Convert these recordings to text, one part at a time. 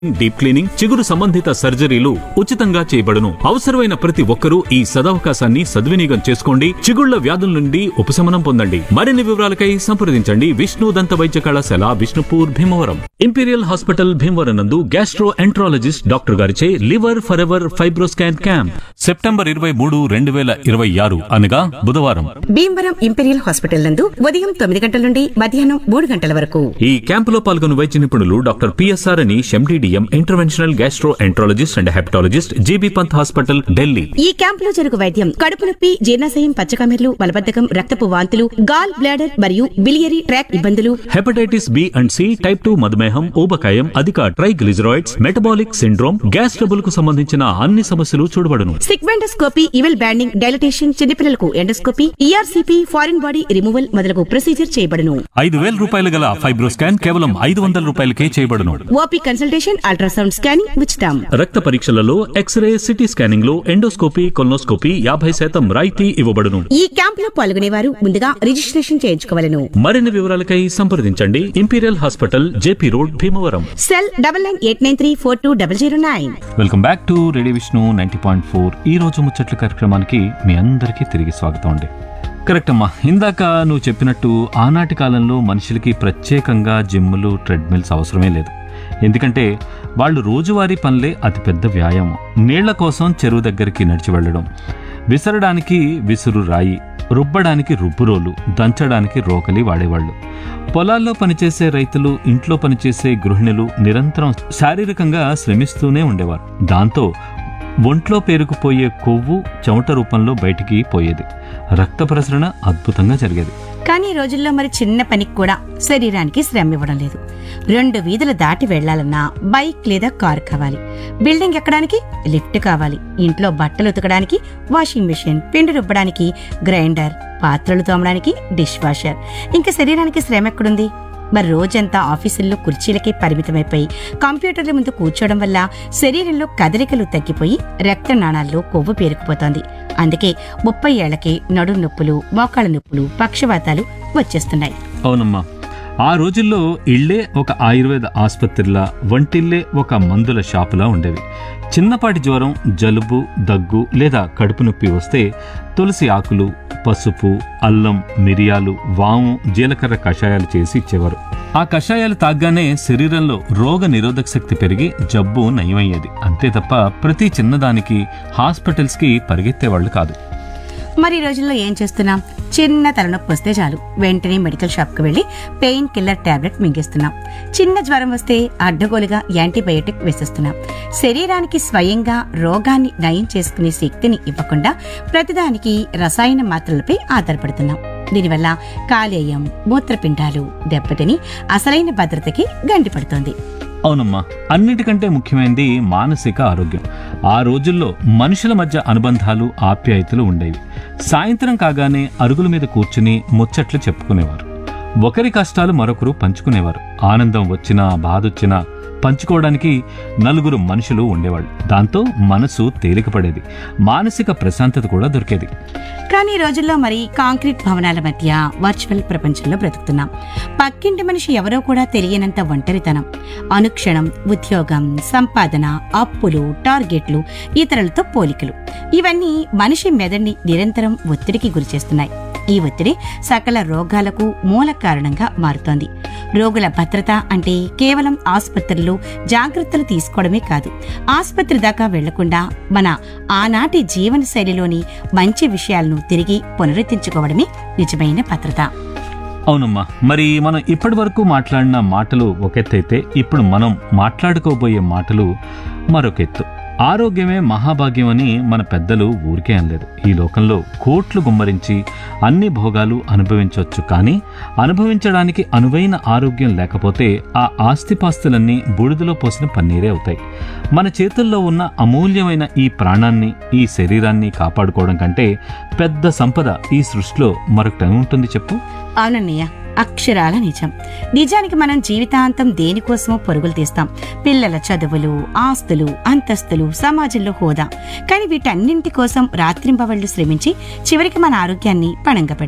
deep cleaning చిగురు సంబంధిత సర్జరీలు ఉచితంగా చేయబడును అవసరమైన ప్రతి ఒక్కరూ ఈ సదవకాశాన్ని సద్వినియోగం చేసుకోండి చిగుళ్ల వ్యాధుల నుండి ఉపశమనం పొందండి మరిన్ని వివరాలకై సంప్రదించండి విష్ణు దంత వైద్య కళాశాల విష్ణుపూర్ భీమవరం ఇంపీరియల్ హాస్పిటల్ భీమవరం నందు గ్యాస్ట్రో ఎంట్రాలజిస్ట్ డాక్టర్ గారిచే liver for ever fibroscan camp September ఇరవై మూడు రెండు వేల ఇరవై ఆరు అనగా బుధవారం భీమవరం ఇంపీరియల్ హాస్పిటల్ నందు ఉదయం తొమ్మిది గంటల నుండి మధ్యాహ్నం మూడు గంటల వరకు ఈ క్యాంపులో పాల్గొన్న వైద్య నిపుణులు డాక్టర్ పిఎస్ఆర్ అని MDDM interventional gastroenterologist and hepatologist GB Pant hospital Delhi ఈ క్యాంపులో జరుగు వైద్యం కడుపు నొప్పి జీర్ణాశయం పచ్చకమెర్లు మలబద్ధకం రక్తపు వాంతులు గాల్ బ్లాడర్ మరియు బిలియరీ ట్రాక్ ఇబ్బందులు hepatitis B and C type two మధుమేహం ఊబకాయం అధిక triglycerides metabolic syndrome gas trouble కు సంబంధించిన అన్ని సమస్యలు చూడబడును సిగ్మెండోస్కోపీ ఇవెల్ బ్యాండింగ్ డైలటేషన్ చిన్నపిల్లలకు endoscopy ERCP foreign body removal మొదలగు ప్రొసీజర్ చేయబడును ఐదు వేల రూపాయలు గల ఫైబ్రోస్కాన్ కేవలం ఐదు వందల రూపాయలకే చేయబడును ఓపీ కన్సల్టేషన్ అల్ట్రాసౌండ్ స్కానింగ్ ఉచితం రక్త పరీక్షలలో ఎక్స్రే సిటీ స్కానింగ్ లో ఎండోస్కోపీ కొల్నోస్కోపీ యాభై శాతం రాయితీ ఇవ్వబడును ఈ క్యాంపులో పాల్గొనేవారు ముందుగా రిజిస్ట్రేషన్ చేయించుకోవాలను మరిన్ని వివరాలకై సంప్రదించండి imperial hospital JP road Bhimavaram cell double nine eight nine three four two double zero nine welcome back to radio Vishnu ninety point four ఈ రోజు ముచ్చట్ల కార్యక్రమానికి మీ అందరికీ తిరిగి స్వాగతం అండి కరెక్ట్ అమ్మా ఇందాక నువ్వు చెప్పినట్టు ఆనాటి కాలంలో మనుషులకి ప్రత్యేకంగా జిమ్ములు ట్రెడ్మిల్స్ అవసరమే లేదు ఎందుకంటే వాళ్ళు రోజువారీ పనులే అతిపెద్ద వ్యాయామం నీళ్ల కోసం చెరువు దగ్గరికి నడిచి వెళ్ళడం విసరడానికి విసురు రాయి రుబ్బడానికి రుబ్బురోలు దంచడానికి రోకలి వాడేవాళ్ళు పొలాల్లో పనిచేసే రైతులు ఇంట్లో పనిచేసే గృహిణులు నిరంతరం శారీరకంగా శ్రమిస్తూనే ఉండేవారు దాంతో ఒంట్లో పేరుకుపోయే కొవ్వు చెమట రూపంలో బయటికి పోయేది రక్త ప్రసరణ అద్భుతంగా జరిగేది కానీ ఈ రోజుల్లో మరి చిన్న పనికి కూడా శరీరానికి శ్రమ ఇవ్వడం లేదు రెండు వీధులు దాటి వెళ్లాలన్నా బైక్ లేదా కారు కావాలి బిల్డింగ్ ఎక్కడానికి లిఫ్ట్ కావాలి ఇంట్లో బట్టలు ఉతకడానికి వాషింగ్ మెషిన్ పిండి రుబ్బడానికి గ్రైండర్ పాత్రలు తోమడానికి డిష్ వాషర్ ఇంకా శరీరానికి శ్రమ ఎక్కడుంది మరి రోజంతా ఆఫీసుల్లో కుర్చీలకే పరిమితమైపోయి కంప్యూటర్ల ముందు కూర్చోవడం వల్ల శరీరంలో కదలికలు తగ్గిపోయి రక్త నాణాల్లో కొవ్వు పేరుకుపోతోంది అందుకే ముప్పై ఏళ్లకే నడు నొప్పులు మోకాళ్ళ నొప్పులు పక్షవాతాలు వచ్చేస్తున్నాయి అవునమ్మా ఆ రోజుల్లో ఇళ్లే ఒక ఆయుర్వేద ఆసుపత్రిలా వంటిల్లే ఒక మందుల షాపులా ఉండేవి చిన్నపాటి జ్వరం జలుబు దగ్గు లేదా కడుపు నొప్పి వస్తే తులసి ఆకులు పసుపు అల్లం మిరియాలు వాము జీలకర్ర కషాయాలు చేసి ఇచ్చేవారు ఆ కషాయాలు తాగ్గానే శరీరంలో రోగ నిరోధక శక్తి పెరిగి జబ్బు నయమయ్యేది అంతే తప్ప ప్రతి చిన్నదానికి హాస్పిటల్స్కి పరిగెత్తేవాళ్ళు కాదు మరి ఈ రోజుల్లో ఏం చేస్తున్నాం చిన్న తలనొప్పి వస్తే చాలు వెంటనే మెడికల్ షాప్కి వెళ్లి పెయిన్ కిల్లర్ టాబ్లెట్ మింగేస్తున్నాం చిన్న జ్వరం వస్తే అడ్డగోలుగా యాంటీబయోటిక్ వేసేస్తున్నాం శరీరానికి స్వయంగా రోగాన్ని నయం చేసుకునే శక్తిని ఇవ్వకుండా ప్రతిదానికి రసాయన మాత్రలపై ఆధారపడుతున్నాం దీనివల్ల కాలేయం మూత్రపిండాలు దెబ్బతిని అసలైన భద్రతకి గండిపడుతోంది అవునమ్మా అన్నిటికంటే ముఖ్యమైనది మానసిక ఆరోగ్యం ఆ రోజుల్లో మనుషుల మధ్య అనుబంధాలు ఆప్యాయతలు ఉండేవి సాయంత్రం కాగానే అరుగుల మీద కూర్చుని ముచ్చట్లు చెప్పుకునేవారు ఒకరి కష్టాలు మరొకరు పంచుకునేవారు ఆనందం వచ్చినా బాధొచ్చినా పంచుకోవడానికి నలుగురు మనుషులు ఉండేవాళ్ళు దాంతో మనసు తేలికపడేది మానసిక ప్రశాంతత కూడా దొరికేది కానీ ఈ రోజుల్లో మరి కాంక్రీట్ భవనాల మధ్య వర్చువల్ ప్రపంచంలో బ్రతుకుతున్నాం పక్కింటి మనిషి ఎవరో కూడా తెలియనంత ఒంటరితనం అనుక్షణం ఉద్యోగం సంపాదన అప్పులు టార్గెట్లు ఇతరులతో పోలికలు ఇవన్నీ మనిషి మెదడిని నిరంతరం ఒత్తిడికి గురిచేస్తున్నాయి ఈ ఒత్తిడి సకల రోగాలకు మూల కారణంగా మారుతోంది రోగుల భద్రత అంటే కేవలం ఆసుపత్రుల్లో జాగ్రత్తలు తీసుకోవడమే కాదు ఆసుపత్రి దాకా వెళ్లకుండా మన ఆనాటి జీవన శైలిలోని మంచి విషయాలను తిరిగి పునరుద్ధరించుకోవడమే నిజమైన భద్రత అవునమ్మా మరి మనం ఇప్పటి వరకు మాట్లాడిన మాటలు ఒక ఎత్తైతే ఇప్పుడు మనం మాట్లాడుకోబోయే మాటలు మరొక ఎత్తు ఆరోగ్యమే మహాభాగ్యం అని మన పెద్దలు ఊరికే అనలేదు ఈ లోకంలో కోట్లు గుమ్మరించి అన్ని భోగాలు అనుభవించవచ్చు కానీ అనుభవించడానికి అనువైన ఆరోగ్యం లేకపోతే ఆ ఆస్తిపాస్తులన్నీ బూడిదలో పోసిన పన్నీరే అవుతాయి మన చేతుల్లో ఉన్న అమూల్యమైన ఈ ప్రాణాన్ని ఈ శరీరాన్ని కాపాడుకోవడం కంటే పెద్ద సంపద ఈ సృష్టిలో మరొకటి ఉంటుంది చెప్పు అవునన్నయ్య అక్షరాల నిజం నిజానికి మనం జీవితాంతం దేనికోసమో పరుగులు తీస్తాం పిల్లల చదువులు ఆస్తులు అంతస్తులు సమాజంలో హోదా కానీ వీటన్నింటి కోసం రాత్రింబవళ్లు శ్రమించి చివరికి మన ఆరోగ్యాన్ని పణంగా పెడతాం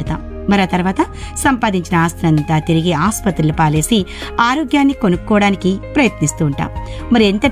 మరి ఆ తర్వాత సంపాదించిన ఆస్తినంతా తిరిగి ఆసుపత్రులు పాలేసి ఆరోగ్యాన్ని కొనుక్కోవడానికి ప్రయత్నిస్తూ ఉంటాం మరి ఎంత